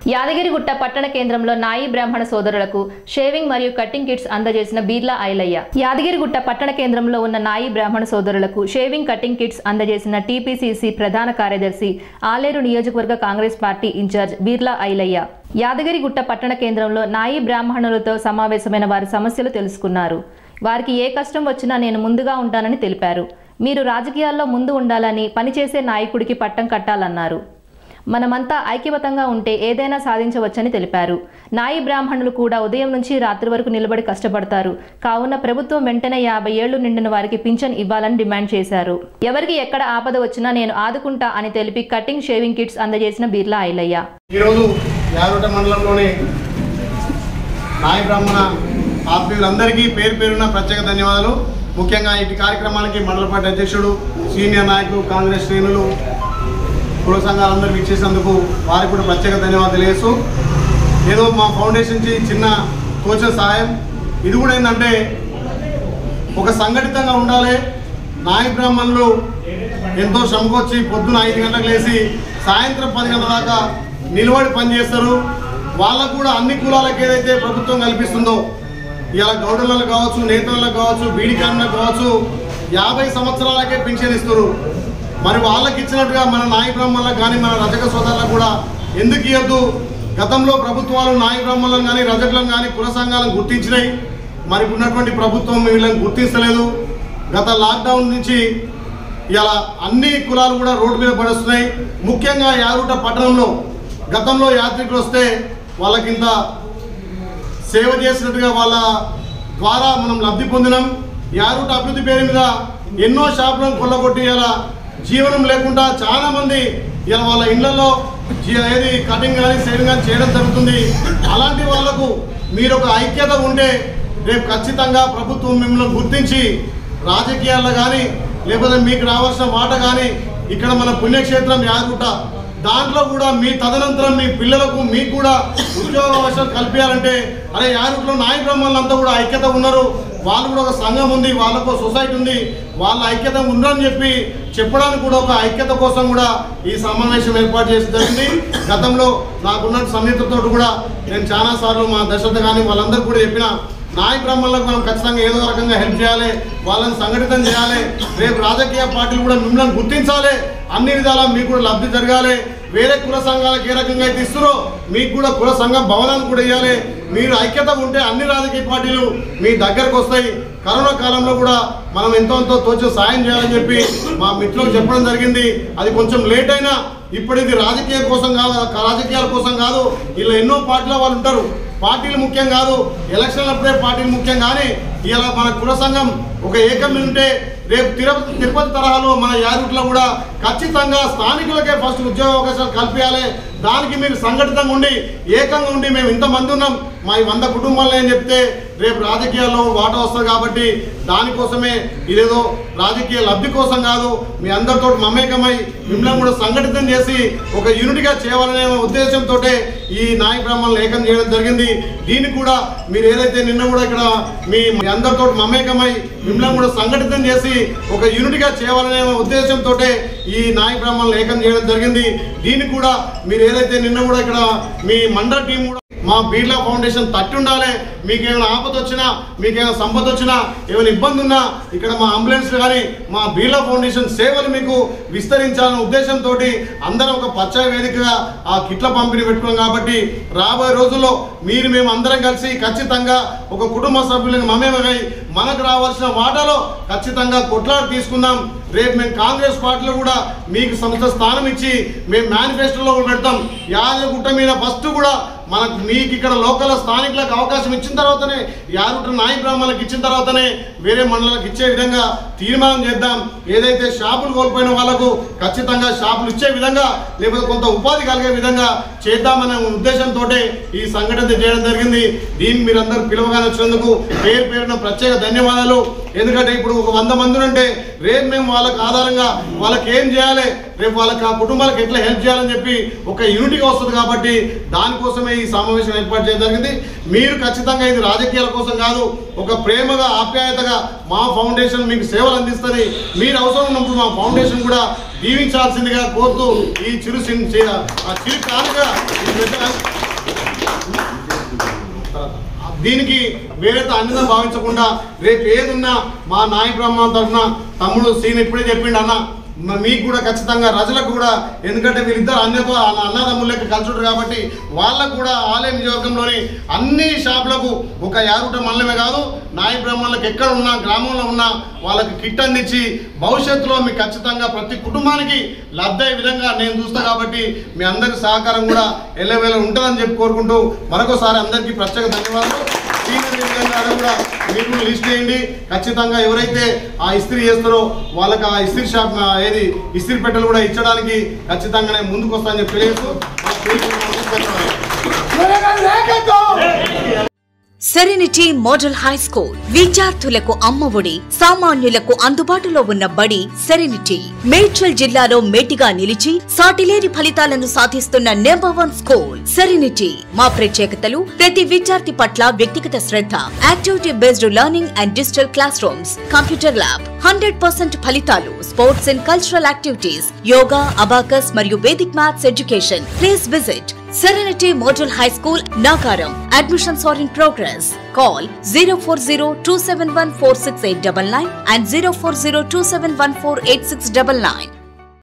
యాదగిరిగుట్ట పట్టణ కేంద్రంలో నాయి బ్రాహ్మణ సోదరులకు షేవింగ్ మరియు కట్టింగ్ కిట్స్ అందజేసిన బీర్లా ఐలయ్య యాదగిరిగుట్ట పట్టణ కేంద్రంలో ఉన్న నాయి బ్రాహ్మణ సోదరులకు షేవింగ్ కట్టింగ్ కిట్స్ అందజేసిన టీపీసీసీ ప్రధాన కార్యదర్శి ఆలేరు నియోజకవర్గ Congress party incharge Beerla Ailaiah Yadagirigutta పట్టణ కేంద్రంలో నాయి బ్రాహ్మణులతో సమావేశమైన వారి సమస్యలు తెలుసుకున్నారు వారికి ఏ కష్టం వచ్చినా నేను ముందుగా ఉంటానని తెలిపారు మీరు రాజకీయాల్లో ముందు ఉండాలని పనిచేసే నాయకుడికి పట్టం కట్టాలన్నారు మనమంతా ఐక్యమతంగా ఉంటే ఏదైనా సాధించవచ్చని తెలిపారు నాయి బ్రాహ్మణులు కూడా ఉదయం నుంచి రాత్రి వరకు నిలబడి కష్టపడతారు కావున ప్రభుత్వం వెంటనే యాభై ఏళ్లు నిండిన వారికి పింఛన్ ఇవ్వాలని డిమాండ్ చేశారు ఎవరికి ఎక్కడ ఆపద వచ్చినా నేను ఆదుకుంటా అని తెలిపి కటింగ్ షేవింగ్ కిట్స్ అందజేసిన బిర్లా ఐలయ్య ఈరోజు యాదోట మండలంలోని నాయ బ్రాహ్మణ ఆత్మీయులందరికీ పేరు పేరున ప్రత్యేక ధన్యవాదాలు ముఖ్యంగా ఇటు కార్యక్రమానికి మండల పార్టీ అధ్యక్షుడు సీనియర్ నాయకులు కాంగ్రెస్ శ్రేణులు కుల సంఘాలందరికీ ఇచ్చేసినందుకు వారికి కూడా ప్రత్యేక ధన్యవాదాలు తెలియజేస్తూ ఏదో మా ఫౌండేషన్ నుంచి చిన్న తోచిన సహాయం ఇది కూడా ఏంటంటే ఒక సంఘటితంగా ఉండాలి నాయ బ్రాహ్మణులు ఎంతో శ్రమకొచ్చి పొద్దున ఐదు గంటలకు లేచి సాయంత్రం పది గంటల దాకా నిలబడి పనిచేస్తారు వాళ్ళకు కూడా అన్ని కులాలకు ఏదైతే ప్రభుత్వం కల్పిస్తుందో ఇలా గౌడలకు కావచ్చు నేతలకు కావచ్చు బీడీ కార్మికులకు కావచ్చు యాభై సంవత్సరాలకే పింఛన్ ఇస్తారు మరి వాళ్ళకి ఇచ్చినట్టుగా మన నాయ బ్రాహ్మణులకు కానీ మన రజక సోదరులకు కూడా ఎందుకు ఇవ్వద్దు గతంలో ప్రభుత్వాలు నాయ బ్రాహ్మణులను కానీ రజకులను కానీ కుల సంఘాలను గుర్తించినాయి మరి ఉన్నటువంటి ప్రభుత్వం వీళ్ళని గుర్తించలేదు గత లాక్డౌన్ నుంచి ఇలా అన్ని కులాలు కూడా రోడ్డు మీద పడుస్తున్నాయి ముఖ్యంగా యారుట పట్టణంలో గతంలో యాత్రికులు వస్తే వాళ్ళకింత సేవ చేసినట్టుగా వాళ్ళ ద్వారా మనం లబ్ధి పొందినాం యారుట అభివృద్ధి పేరు మీద ఎన్నో షాపులను కొల్లగొట్టి ఇలా జీవనం లేకుండా చాలా మంది ఇలా వాళ్ళ ఇళ్లలో జీ- ఏది కటింగ్ కానీ సేవింగ్ కానీ చేయడం జరుగుతుంది అలాంటి వాళ్ళకు మీరు ఒక ఐక్యత ఉంటే రేపు ఖచ్చితంగా ప్రభుత్వం మిమ్మల్ని గుర్తించి రాజకీయాల్లో కానీ లేకపోతే మీకు రావాల్సిన మాట కానీ ఇక్కడ మన పుణ్యక్షేత్రం యాదగుట్ట దాంట్లో కూడా మీ తదనంతరం మీ పిల్లలకు మీకు కూడా ఉద్యోగ అవకాశాలు కల్పించాలంటే అరే యాదగుట్లో నాయ బ్రహ్మలంతా కూడా ఐక్యత ఉన్నారు వాళ్ళు కూడా ఒక సంఘం ఉంది వాళ్ళకు ఒక సొసైటీ ఉంది వాళ్ళ ఐక్యత ఉందని చెప్పి చెప్పడానికి కూడా ఒక ఐక్యత కోసం కూడా ఈ సమావేశం ఏర్పాటు చేసి జరిగింది గతంలో నాకున్న సన్నిహితులతో కూడా నేను చాలా సార్లు మా దశరథ కానీ వాళ్ళందరూ కూడా చెప్పిన నాయ బ్రాహ్మణులకు మనం ఖచ్చితంగా ఏదో రకంగా హెల్ప్ చేయాలి వాళ్ళని సంఘటితం చేయాలి రేపు రాజకీయ పార్టీలు కూడా మిమ్మల్ని గుర్తించాలి అన్ని విధాలా మీకు కూడా లబ్ధి జరగాలి వేరే కుల సంఘాలకు ఏ రకంగా అయితే ఇస్తారో మీకు కూడా కుల సంఘం భవనాన్ని కూడా ఇవ్వాలి మీరు ఐక్యత ఉంటే అన్ని రాజకీయ పార్టీలు మీ దగ్గరకు వస్తాయి కరోనా కాలంలో కూడా మనం ఎంతో ఎంతో తోచిన సాయం చేయాలని చెప్పి మా మిత్రులకు చెప్పడం జరిగింది అది కొంచెం లేట్ అయినా ఇప్పుడు ఇది రాజకీయ కోసం కాదు రాజకీయాల కోసం కాదు ఇలా ఎన్నో పార్టీల వాళ్ళు ఉంటారు పార్టీలు ముఖ్యం కాదు ఎలక్షన్లు అప్పుడే పార్టీలు ముఖ్యం కానీ ఇలా మన కుల సంఘం ఒక ఏకం ఉంటే రేపు తిరుపతి తిరుపతి తరహాలో మన యారుట్లో కూడా ఖచ్చితంగా స్థానికులకే ఫస్ట్ ఉద్యోగ అవకాశాలు కల్పించాలి దానికి మీరు సంఘటితంగా ఉండి ఏకంగా ఉండి మేము ఇంతమంది ఉన్నాం మా ఈ వంద కుటుంబాలు అని చెప్తే రేపు రాజకీయాల్లో వాటా వస్తుంది కాబట్టి దానికోసమే ఇదేదో రాజకీయ లబ్ధి కోసం కాదు మీ అందరితో మమేకమై మిమ్మల్ని కూడా సంఘటితం చేసి ఒక యూనిట్గా చేయాలనే ఉద్దేశంతో ఈ నాయ బ్రాహ్మణులు ఏకం చేయడం జరిగింది దీనికి కూడా మీరు ఏదైతే నిన్న కూడా ఇక్కడ మీ మీ అందరితో మమేకమై మిమ్మల్ని కూడా సంఘటితం చేసి ఒక యూనిట్గా చేయాలనే ఉద్దేశంతో ఈ నాయ బ్రాహ్మణులు ఏకం చేయడం జరిగింది దీనికి కూడా మీరు ఏదైతే నిన్న కూడా ఇక్కడ మీ మండల టీం కూడా మా బీర్లా ఫౌండేషన్ తట్టి ఉండాలి మీకు ఏమైనా ఆపద వచ్చినా మీకు ఏమైనా సంపద వచ్చినా ఏమైనా ఇబ్బంది ఉన్నా ఇక్కడ మా అంబులెన్స్ కానీ మా బీర్లా ఫౌండేషన్ సేవలు మీకు విస్తరించాలనే ఉద్దేశంతో అందరం ఒక పచ్చ వేదికగా ఆ కిట్ల పంపిణీ పెట్టుకున్నాం కాబట్టి రాబోయే రోజుల్లో మీరు మేము అందరం కలిసి ఖచ్చితంగా ఒక కుటుంబ సభ్యులకు మమేమై మనకు రావాల్సిన వాటాలో ఖచ్చితంగా కొట్లాడి తీసుకుందాం రేపు మేము కాంగ్రెస్ పార్టీలో కూడా మీకు సంస్థ స్థానం ఇచ్చి మేము మేనిఫెస్టోలో కూడా పెడతాం యాదగుట్ట మీద ఫస్ట్ కూడా మనకు మీకు ఇక్కడ లోకల్ స్థానికులకు అవకాశం ఇచ్చిన తర్వాతనే యాదగుట్ట నాయ బ్రాహ్మణులకు ఇచ్చిన తర్వాతనే వేరే మండలాలకు ఇచ్చే విధంగా తీర్మానం చేద్దాం ఏదైతే షాపులు కోల్పోయిన వాళ్ళకు ఖచ్చితంగా షాపులు ఇచ్చే విధంగా లేకపోతే కొంత ఉపాధి కలిగే విధంగా చేద్దామనే ఉద్దేశంతో ఈ సంఘటన చేయడం జరిగింది దీన్ని మీరందరూ పిలవగానే వచ్చినందుకు పేరు పేరున ప్రత్యేక ధన్యవాదాలు ఎందుకంటే ఇప్పుడు ఒక వంద మంది ఉంటే రేపు మేము వాళ్ళకి ఆధారంగా వాళ్ళకి ఏం చేయాలి రేపు వాళ్ళకి ఆ కుటుంబాలకు ఎట్లా హెల్ప్ చేయాలని చెప్పి ఒక యూనిటీగా వస్తుంది కాబట్టి దానికోసమే ఈ సమావేశం ఏర్పాటు చేయడం జరిగింది మీరు ఖచ్చితంగా ఇది రాజకీయాల కోసం కాదు ఒక ప్రేమగా ఆప్యాయతగా మా ఫౌండేషన్ మీకు సేవలు అందిస్తుంది మీరు అవసరం ఉన్నప్పుడు మా ఫౌండేషన్ కూడా దీవించాల్సిందిగా కోరుతూ ఈ చిరు సిన్- చి- ఆ చిరు కానుక ఈ పెద్ద దీనికి వేరే అన్నిగా భావించకుండా రేపు ఏదున్నా మా నాయ బ్రహ్మ తరఫున తమ్ముడు సీన్ ఇప్పుడే చెప్పిండు అన్న మ- మీకు కూడా ఖచ్చితంగా రజలకు కూడా ఎందుకంటే వీళ్ళిద్దరు అన్నతో అన్నదమ్ముల లెక్క కలుసుంటారు కాబట్టి వాళ్ళకు కూడా ఆలయ నియోజకంలోని అన్ని షాపులకు ఒక యారుట మల్లమే కాదు నాయ బ్రాహ్మణులకు ఎక్కడ ఉన్నా గ్రామంలో ఉన్నా వాళ్ళకి కిట్ అందించి భవిష్యత్తులో మీకు ఖచ్చితంగా ప్రతి కుటుంబానికి లబ్ధయ్యే విధంగా నేను చూస్తా కాబట్టి మీ అందరి సహకారం కూడా ఎల్లవేళ ఉంటుందని చెప్పి కోరుకుంటూ మరొకసారి అందరికీ ప్రత్యేక ధన్యవాదాలు సీనియర్ విధంగా కూడా మీరు కూడా లిస్ట్ చేయండి ఖచ్చితంగా ఎవరైతే ఆ ఇస్త్రీ చేస్తారో వాళ్ళకి ఆ ఇస్త్రీ షాప్ ఆ, ఏది ఇస్త్రీ పెట్టెలు కూడా ఇచ్చడానికి ఖచ్చితంగా నేను ముందుకు వస్తానని చెప్పి తెలియదు మా పేరు ధన్యవాదాలు. సెరెనిటీ మోడల్ హై స్కూల్ విద్యార్థులకు అమ్మఒడి సామాన్యులకు అందుబాటులో ఉన్న బడి సెరెనిటీ మేడ్చల్ జిల్లాలో మేటిగా నిలిచి సాటిలేని ఫలితాలను సాధిస్తున్న నెంబర్ వన్ స్కూల్ సెరెనిటీ మా ప్రత్యేకతలు ప్రతి విద్యార్థి పట్ల వ్యక్తిగత శ్రద్ధ activity based learning and digital classrooms computer lab hundred percent ఫలితాలు sports and cultural activities yoga abacus మరియు vedic maths education please visit Serenity Model High School, Nagaram. Admissions are in progress. Call 040 and 040